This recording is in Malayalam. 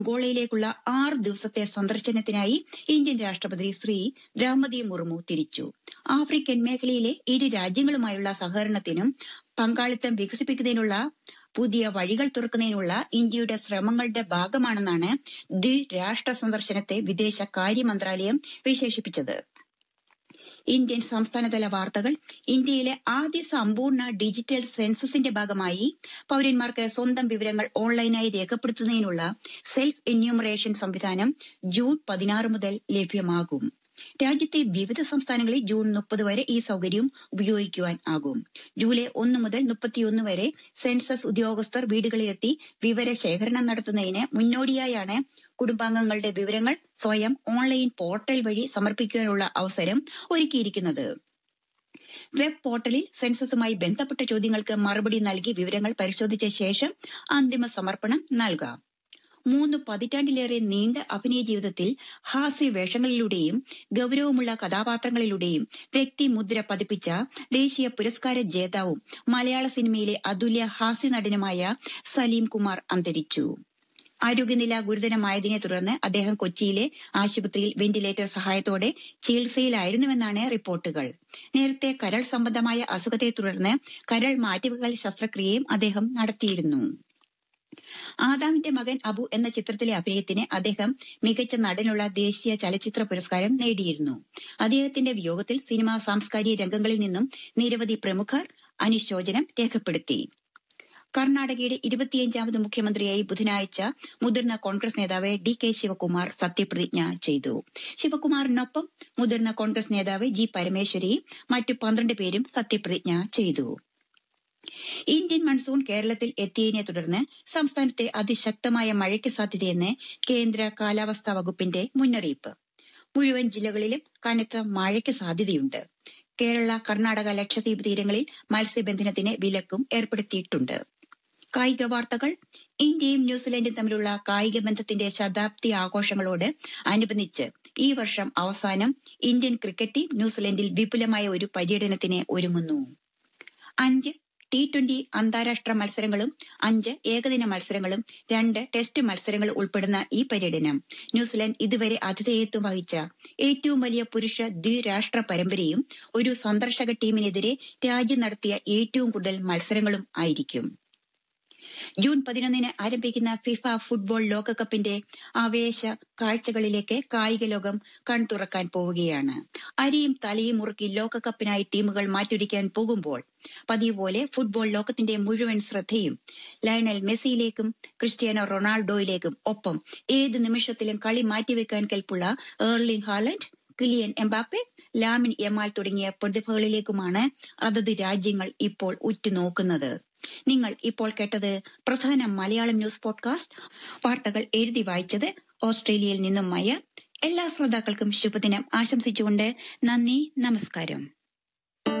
ഗോളയിലേക്കുള്ള ആറ് ദിവസത്തെ സന്ദർശനത്തിനായി ഇന്ത്യൻ രാഷ്ട്രപതി ശ്രീ ദ്രൗപതി മുർമു തിരിച്ചു ആഫ്രിക്കൻ മേഖലയിലെ ഇരു രാജ്യങ്ങളുമായുള്ള സഹകരണത്തിനും പങ്കാളിത്തം വികസിപ്പിക്കുന്നതിനുള്ള പുതിയ വഴികൾ തുറക്കുന്നതിനുള്ള ഇന്ത്യയുടെ ശ്രമങ്ങളുടെ ഭാഗമാണെന്നാണ് ദ്വിരാഷ്ട്ര സന്ദർശനത്തെ വിദേശകാര്യ മന്ത്രാലയം വിശേഷിപ്പിച്ചത് ഇന്ത്യൻ സംസ്ഥാനതല വാർത്തകൾ ഇന്ത്യയിലെ ആദ്യ സമ്പൂർണ്ണ ഡിജിറ്റൽ സെൻസസിന്റെ ഭാഗമായി പൌരന്മാർക്ക് സ്വന്തം വിവരങ്ങൾ ഓൺലൈനായി രേഖപ്പെടുത്തുന്നതിനുള്ള സെൽഫ് എന്യൂമറേഷൻ സംവിധാനം ജൂൺ പതിനാറ് മുതൽ ലഭ്യമാകും രാജ്യത്തെ വിവിധ സംസ്ഥാനങ്ങളിൽ ജൂൺ മുപ്പത് വരെ ഈ സൗകര്യം ഉപയോഗിക്കുവാൻ ആകും ജൂലൈ ഒന്ന് മുതൽ മുപ്പത്തിയൊന്ന് വരെ സെൻസസ് ഉദ്യോഗസ്ഥർ വീടുകളിലെത്തി വിവരശേഖരണം നടത്തുന്നതിന് മുന്നോടിയായാണ് കുടുംബാംഗങ്ങളുടെ വിവരങ്ങൾ സ്വയം ഓൺലൈൻ പോർട്ടൽ വഴി സമർപ്പിക്കാനുള്ള അവസരം ഒരുക്കിയിരിക്കുന്നത് വെബ് പോർട്ടലിൽ സെൻസസുമായി ബന്ധപ്പെട്ട ചോദ്യങ്ങൾക്ക് മറുപടി നൽകി വിവരങ്ങൾ പരിശോധിച്ച ശേഷം അന്തിമ സമർപ്പണം നൽകാം മൂന്ന് പതിറ്റാണ്ടിലേറെ നീണ്ട അഭിനയ ജീവിതത്തിൽ ഹാസ്യ വേഷങ്ങളിലൂടെയും ഗൗരവമുള്ള കഥാപാത്രങ്ങളിലൂടെയും വ്യക്തിമുദ്ര പതിപ്പിച്ച ദേശീയ പുരസ്കാര ജേതാവും മലയാള സിനിമയിലെ അതുല്യ ഹാസ്യ നടനുമായ സലീം കുമാർ അന്തരിച്ചു ആരോഗ്യനില ഗുരുതരമായതിനെ തുടർന്ന് അദ്ദേഹം കൊച്ചിയിലെ ആശുപത്രിയിൽ വെന്റിലേറ്റർ സഹായത്തോടെ ചികിത്സയിലായിരുന്നുവെന്നാണ് റിപ്പോർട്ടുകൾ നേരത്തെ കരൾ സംബന്ധമായ അസുഖത്തെ തുടർന്ന് കരൾ മാറ്റിവെക്കൽ ശസ്ത്രക്രിയയും അദ്ദേഹം നടത്തിയിരുന്നു ആദാമിന്റെ മകൻ അബു എന്ന ചിത്രത്തിലെ അഭിനയത്തിന് അദ്ദേഹം മികച്ച നടനുള്ള ദേശീയ ചലച്ചിത്ര പുരസ്കാരം നേടിയിരുന്നു അദ്ദേഹത്തിന്റെ വിയോഗത്തിൽ സിനിമാ സാംസ്കാരിക രംഗങ്ങളിൽ നിന്നും നിരവധി പ്രമുഖർ അനുശോചനം രേഖപ്പെടുത്തി കർണാടകയുടെ ഇരുപത്തിയഞ്ചാമത് മുഖ്യമന്ത്രിയായി ബുധനാഴ്ച മുതിർന്ന കോൺഗ്രസ് നേതാവ് ഡി കെ ശിവകുമാർ സത്യപ്രതിജ്ഞ ചെയ്തു ശിവകുമാറിനൊപ്പം മുതിർന്ന കോൺഗ്രസ് നേതാവ് ജി പരമേശ്വരി മറ്റു പന്ത്രണ്ട് പേരും സത്യപ്രതിജ്ഞ ചെയ്തു ഇന്ത്യൻ മൺസൂൺ കേരളത്തിൽ എത്തിയതിനെ തുടർന്ന് സംസ്ഥാനത്തെ അതിശക്തമായ മഴയ്ക്ക് സാധ്യതയെന്ന് കേന്ദ്ര കാലാവസ്ഥാ വകുപ്പിന്റെ മുന്നറിയിപ്പ് മുഴുവൻ ജില്ലകളിലും കനത്ത മഴയ്ക്ക് സാധ്യതയുണ്ട് കേരള കർണാടക ലക്ഷദ്വീപ് തീരങ്ങളിൽ മത്സ്യബന്ധനത്തിന് വിലക്കും ഏർപ്പെടുത്തിയിട്ടുണ്ട് കായിക വാർത്തകൾ ഇന്ത്യയും ന്യൂസിലൻഡും തമ്മിലുള്ള കായിക ബന്ധത്തിന്റെ ശതാബ്ദി ആഘോഷങ്ങളോട് അനുബന്ധിച്ച് ഈ വർഷം അവസാനം ഇന്ത്യൻ ക്രിക്കറ്റ് ടീം ന്യൂസിലൻഡിൽ വിപുലമായ ഒരു പര്യടനത്തിന് ഒരുങ്ങുന്നു അഞ്ച് ടി ട്വന്റി അന്താരാഷ്ട്ര മത്സരങ്ങളും അഞ്ച് ഏകദിന മത്സരങ്ങളും രണ്ട് ടെസ്റ്റ് മത്സരങ്ങൾ ഉൾപ്പെടുന്ന ഈ പര്യടനം ന്യൂസിലൻഡ് ഇതുവരെ ആതിഥേയത്വം വഹിച്ച ഏറ്റവും വലിയ പുരുഷ ദ്വിരാഷ്ട്ര പരമ്പരയും ഒരു സന്ദർശക ടീമിനെതിരെ രാജ്യം നടത്തിയ ഏറ്റവും കൂടുതൽ മത്സരങ്ങളും ആയിരിക്കും ജൂൺ പതിനൊന്നിന് ആരംഭിക്കുന്ന ഫിഫ ഫുട്ബോൾ ലോകകപ്പിന്റെ ആവേശ കാഴ്ചകളിലേക്ക് കായിക ലോകം കൺതുറക്കാൻ പോവുകയാണ് അരിയും തലയും മുറുക്കി ലോകകപ്പിനായി ടീമുകൾ മാറ്റൊരുക്കാൻ പോകുമ്പോൾ പതിവ് പോലെ ഫുട്ബോൾ ലോകത്തിന്റെ മുഴുവൻ ശ്രദ്ധയും ലയണൽ മെസ്സിയിലേക്കും ക്രിസ്ത്യാനോ റൊണാൾഡോയിലേക്കും ഒപ്പം ഏത് നിമിഷത്തിലും കളി മാറ്റിവെക്കാൻ കെൽപ്പുള്ള Erling Haaland Kylian Mbappe Lamine Yamal തുടങ്ങിയ പ്രതിഭകളിലേക്കുമാണ് അതത് രാജ്യങ്ങൾ ഇപ്പോൾ ഉറ്റുനോക്കുന്നത് നിങ്ങൾ ഇപ്പോൾ കേട്ടത് പ്രധാന മലയാളം ന്യൂസ് പോഡ്കാസ്റ്റ് വാർത്തകൾ എഴുതി വായിച്ചത് ഓസ്ട്രേലിയയിൽ നിന്നും മയ എല്ലാ ശ്രോതാക്കൾക്കും ശുഭദിനം ആശംസിച്ചുകൊണ്ട് നന്ദി നമസ്കാരം